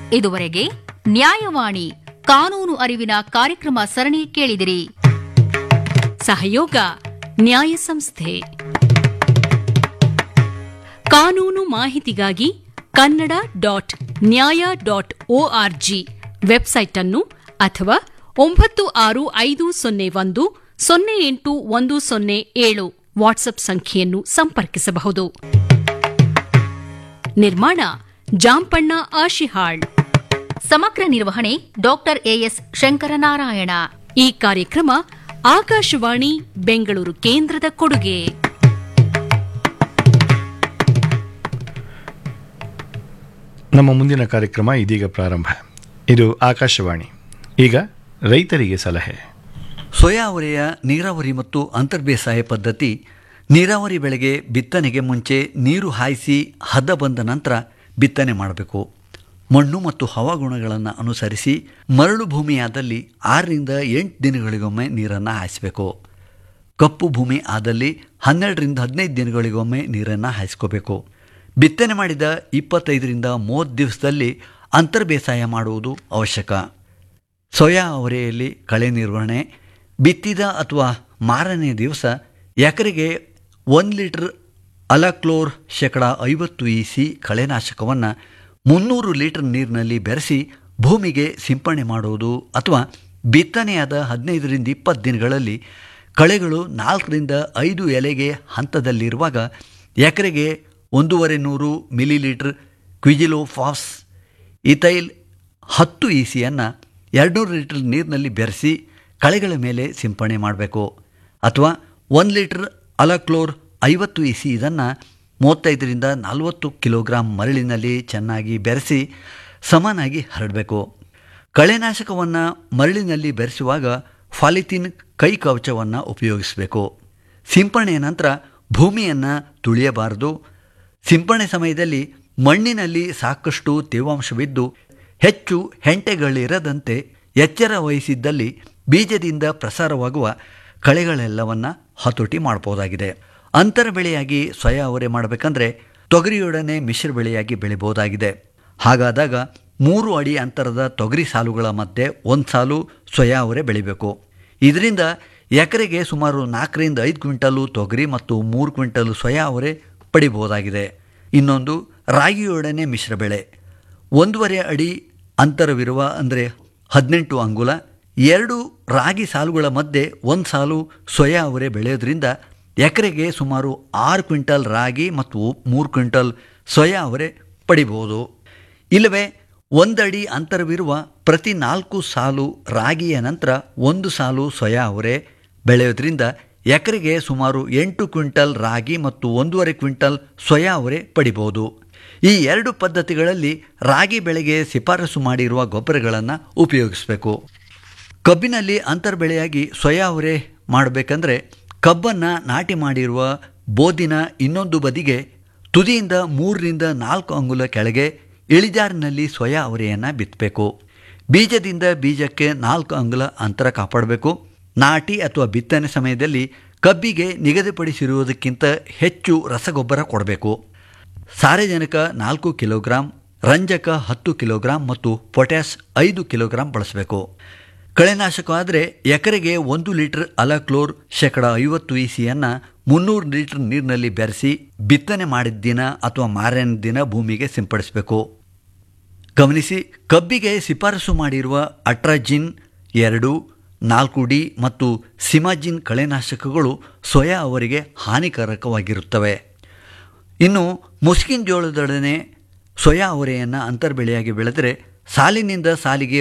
ಇದುವರೆಗೆ ನ್ಯಾಯವಾಣಿ ಕಾನೂನು ಅರಿವಿನ ಕಾರ್ಯಕ್ರಮ ಸರಣಿ ಕೇಳಿದಿರಿ ಸಹಯೋಗ ನ್ಯಾಯ ಸಂಸ್ಥೆ ಕಾನೂನು ಮಾಹಿತಿಗಾಗಿ Kannada dot Nyaaya dot ORG website ಅನ್ನು ಅಥವಾ ಒಂಬತ್ತು ಆರು ಐದು ಸೊನ್ನೆ ಒಂದು ಸೊನ್ನೆ ಎಂಟು ಒಂದು ಸೊನ್ನೆ ಏಳು ವಾಟ್ಸ್ಆಪ್ ಸಂಖ್ಯೆಯನ್ನು ಸಂಪರ್ಕಿಸಬಹುದು ನಿರ್ಮಾಣ ಜಾಂಪಣ್ಣ ಆಶಿಹಾಳ್ ಸಮಗ್ರ ನಿರ್ವಹಣೆ ಡಾಕ್ಟರ್ ಎಎಸ್ ಶಂಕರನಾರಾಯಣ ಈ ಕಾರ್ಯಕ್ರಮ ಆಕಾಶವಾಣಿ ಬೆಂಗಳೂರು ಕೇಂದ್ರದ ಕೊಡುಗೆ ನಮ್ಮ ಮುಂದಿನ ಕಾರ್ಯಕ್ರಮ ಇದೀಗ ಪ್ರಾರಂಭ ಇದು ಆಕಾಶವಾಣಿ ಈಗ ರೈತರಿಗೆ ಸಲಹೆ ಸೋಯಾ ಅವರೆಯ ನೀರಾವರಿ ಮತ್ತು ಅಂತರ್ಬೇಸಾಯ ಪದ್ಧತಿ ನೀರಾವರಿ ಬೆಳೆಗೆ ಬಿತ್ತನೆಗೆ ಮುಂಚೆ ನೀರು ಹಾಯಿಸಿ ಹದ ಬಂದ ನಂತರ ಬಿತ್ತನೆ ಮಾಡಬೇಕು ಮಣ್ಣು ಮತ್ತು ಹವಾಗುಣಗಳನ್ನು ಅನುಸರಿಸಿ ಮರಳು ಭೂಮಿಯಾದಲ್ಲಿ ಆರರಿಂದ ಎಂಟು ದಿನಗಳಿಗೊಮ್ಮೆ ನೀರನ್ನು ಹಾಯಿಸಬೇಕು ಕಪ್ಪು ಭೂಮಿ ಆದಲ್ಲಿ ಹನ್ನೆರಡರಿಂದ ಹದಿನೈದು ದಿನಗಳಿಗೊಮ್ಮೆ ನೀರನ್ನು ಹಾಯಿಸ್ಕೋಬೇಕು ಬಿತ್ತನೆ ಮಾಡಿದ ಇಪ್ಪತ್ತೈದರಿಂದ ಮೂವತ್ತು ದಿವಸದಲ್ಲಿ ಅಂತರ್ ಬೇಸಾಯ ಮಾಡುವುದು ಅವಶ್ಯಕ ಸೋಯಾ ಅವರೆಯಲ್ಲಿ ಕಳೆ ನಿರ್ವಹಣೆ ಬಿತ್ತಿದ ಅಥವಾ ಮಾರನೇ ದಿವಸ ಎಕರೆಗೆ ಒಂದು ಲೀಟರ್ ಅಲಕ್ಲೋರ್ ಶೇಕಡ ಐವತ್ತು ಇ ಸಿ ಕಳೆನಾಶಕವನ್ನು ಮುನ್ನೂರು ಲೀಟರ್ ನೀರಿನಲ್ಲಿ ಬೆರೆಸಿ ಭೂಮಿಗೆ ಸಿಂಪಡಣೆ ಮಾಡುವುದು ಅಥವಾ ಬಿತ್ತನೆಯಾದ ಹದಿನೈದರಿಂದ ಇಪ್ಪತ್ತು ದಿನಗಳಲ್ಲಿ ಕಳೆಗಳು ನಾಲ್ಕರಿಂದ ಐದು ಎಲೆಗೆ ಹಂತದಲ್ಲಿರುವಾಗ ಎಕರೆಗೆ ಒಂದೂವರೆ ನೂರು ಮಿಲಿಲೀಟರ್ ಕ್ವಿಜಿಲೋಫಾಸ್ ಇಥೈಲ್ ಹತ್ತು ಇ ಸಿಯನ್ನು ಎರಡುನೂರು ಲೀಟರ್ ನೀರಿನಲ್ಲಿ ಬೆರೆಸಿ ಕಳೆಗಳ ಮೇಲೆ ಸಿಂಪಡಣೆ ಮಾಡಬೇಕು ಅಥವಾ ಒಂದು ಲೀಟರ್ ಅಲಕ್ಲೋರ್ ಐವತ್ತು ಇ ಸಿ ಇದನ್ನು ಮೂವತ್ತೈದರಿಂದ ನಲವತ್ತು ಕಿಲೋಗ್ರಾಂ ಮರಳಿನಲ್ಲಿ ಚೆನ್ನಾಗಿ ಬೆರೆಸಿ ಸಮನಾಗಿ ಹರಡಬೇಕು ಕಳೆನಾಶಕವನ್ನು ಮರಳಿನಲ್ಲಿ ಬೆರೆಸುವಾಗ ಫಾಲಿಥಿನ್ ಕೈ ಕವಚವನ್ನು ಉಪಯೋಗಿಸಬೇಕು ಸಿಂಪಡಣೆಯ ನಂತರ ಭೂಮಿಯನ್ನು ತುಳಿಯಬಾರದು ಸಿಂಪಡಣೆ ಸಮಯದಲ್ಲಿ ಮಣ್ಣಿನಲ್ಲಿ ಸಾಕಷ್ಟು ತೇವಾಂಶವಿದ್ದು ಹೆಚ್ಚು ಹೆಂಟೆಗಳಿರದಂತೆ ಎಚ್ಚರ ವಹಿಸಿದ್ದಲ್ಲಿ ಬೀಜದಿಂದ ಪ್ರಸಾರವಾಗುವ ಕಳೆಗಳೆಲ್ಲವನ್ನು ಹತೋಟಿ ಮಾಡಬಹುದಾಗಿದೆ ಅಂತರ ಬೆಳೆಯಾಗಿ ಸ್ವಯ ಅವರೆ ಮಾಡಬೇಕಂದ್ರೆ ತೊಗರಿಯೊಡನೆ ಮಿಶ್ರ ಬೆಳೆಯಾಗಿ ಬೆಳಿಬಹುದಾಗಿದೆ ಹಾಗಾದಾಗ ಮೂರು ಅಡಿ ಅಂತರದ ತೊಗರಿ ಸಾಲುಗಳ ಮಧ್ಯೆ ಒಂದು ಸಾಲು ಸ್ವಯ ಅವರೆ ಬೆಳಿಬೇಕು ಇದರಿಂದ ಎಕರೆಗೆ ಸುಮಾರು ನಾಲ್ಕರಿಂದ ಐದು ಕ್ವಿಂಟಲು ತೊಗರಿ ಮತ್ತು ಮೂರು ಕ್ವಿಂಟಲು ಸ್ವಯ ಅವರೆ ಪಡಿಬಹುದಾಗಿದೆ ಇನ್ನೊಂದು ರಾಗಿಯೊಡನೆ ಮಿಶ್ರ ಬೆಳೆ ಒಂದೂವರೆ ಅಡಿ ಅಂತರವಿರುವ ಅಂದರೆ ಹದಿನೆಂಟು ಅಂಗುಲ ಎರಡು ರಾಗಿ ಸಾಲುಗಳ ಮಧ್ಯೆ ಒಂದು ಸಾಲು ಸೊಯಾ ಅವರೆ ಬೆಳೆಯೋದ್ರಿಂದ ಎಕರೆಗೆ ಸುಮಾರು ಆರು ಕ್ವಿಂಟಲ್ ರಾಗಿ ಮತ್ತು ಮೂರು ಕ್ವಿಂಟಲ್ ಸೊಯಾ ಅವರೆ ಪಡಿಬೋದು ಇಲ್ಲವೇ ಒಂದಡಿ ಅಂತರವಿರುವ ಪ್ರತಿ ನಾಲ್ಕು ಸಾಲು ರಾಗಿಯ ನಂತರ ಒಂದು ಸಾಲು ಸೊಯಾ ಅವರೆ ಬೆಳೆಯೋದ್ರಿಂದ ಎಕರೆಗೆ ಸುಮಾರು ಎಂಟು ಕ್ವಿಂಟಲ್ ರಾಗಿ ಮತ್ತು ಒಂದೂವರೆ ಕ್ವಿಂಟಲ್ ಸೊಯಾ ಅವರೆ ಪಡಿಬೋದು ಈ ಎರಡು ಪದ್ಧತಿಗಳಲ್ಲಿ ರಾಗಿ ಬೆಳೆಗೆ ಶಿಫಾರಸು ಮಾಡಿರುವ ಗೊಬ್ಬರಗಳನ್ನು ಉಪಯೋಗಿಸಬೇಕು ಕಬ್ಬಿನಲ್ಲಿ ಅಂತರ್ಬೆಳೆಯಾಗಿ ಸೊಯಾ ಅವರೆ ಮಾಡಬೇಕಂದ್ರೆ ಕಬ್ಬನ್ನು ನಾಟಿ ಮಾಡಿರುವ ಬೋದಿನ ಇನ್ನೊಂದು ಬದಿಗೆ ತುದಿಯಿಂದ ಮೂರರಿಂದ ನಾಲ್ಕು ಅಂಗುಲ ಕೆಳಗೆ ಇಳಿಜಾರಿನಲ್ಲಿ ಸೊಯಾ ಅವರೆಯನ್ನು ಬಿತ್ತಬೇಕು ಬೀಜದಿಂದ ಬೀಜಕ್ಕೆ ನಾಲ್ಕು ಅಂಗುಲ ಅಂತರ ಕಾಪಾಡಬೇಕು ನಾಟಿ ಅಥವಾ ಬಿತ್ತನೆ ಸಮಯದಲ್ಲಿ ಕಬ್ಬಿಗೆ ನಿಗದಿಪಡಿಸಿರುವುದಕ್ಕಿಂತ ಹೆಚ್ಚು ರಸಗೊಬ್ಬರ ಕೊಡಬೇಕು ಸಾರಜನಕ ನಾಲ್ಕು ಕಿಲೋಗ್ರಾಂ ರಂಜಕ ಹತ್ತು ಕಿಲೋಗ್ರಾಂ ಮತ್ತು ಪೊಟ್ಯಾಸ್ ಐದು ಕಿಲೋಗ್ರಾಂ ಬಳಸಬೇಕು ಕಳೆನಾಶಕ ಆದರೆ ಎಕರೆಗೆ ಒಂದು ಲೀಟರ್ ಅಲಕ್ಲೋರ್ ಶೇಕಡ ಐವತ್ತು ಇ ಸಿಯನ್ನು ಮುನ್ನೂರು ಲೀಟರ್ ನೀರಿನಲ್ಲಿ ಬೆರೆಸಿ ಬಿತ್ತನೆ ಮಾಡಿದ ದಿನ ಅಥವಾ ಮಾರನೇ ದಿನ ಭೂಮಿಗೆ ಸಿಂಪಡಿಸಬೇಕು ಗಮನಿಸಿ ಕಬ್ಬಿಗೆ ಶಿಫಾರಸು ಮಾಡಿರುವ ಅಟ್ರಾಜಿನ್ ಎರಡು ನಾಲ್ಕು ಡಿ ಮತ್ತು ಸಿಮಾಜಿನ್ ಕಳೆನಾಶಕಗಳು ಸೊಯಾ ಅವರಿಗೆ ಹಾನಿಕಾರಕವಾಗಿರುತ್ತವೆ ಇನ್ನು ಮುಸ್ಕಿನ್ ಜೋಳದೊಡನೆ ಸೊಯಾ ಅವರೆಯನ್ನು ಅಂತರ್ಬೆಳೆಯಾಗಿ ಬೆಳೆದರೆ ಸಾಲಿನಿಂದ ಸಾಲಿಗೆ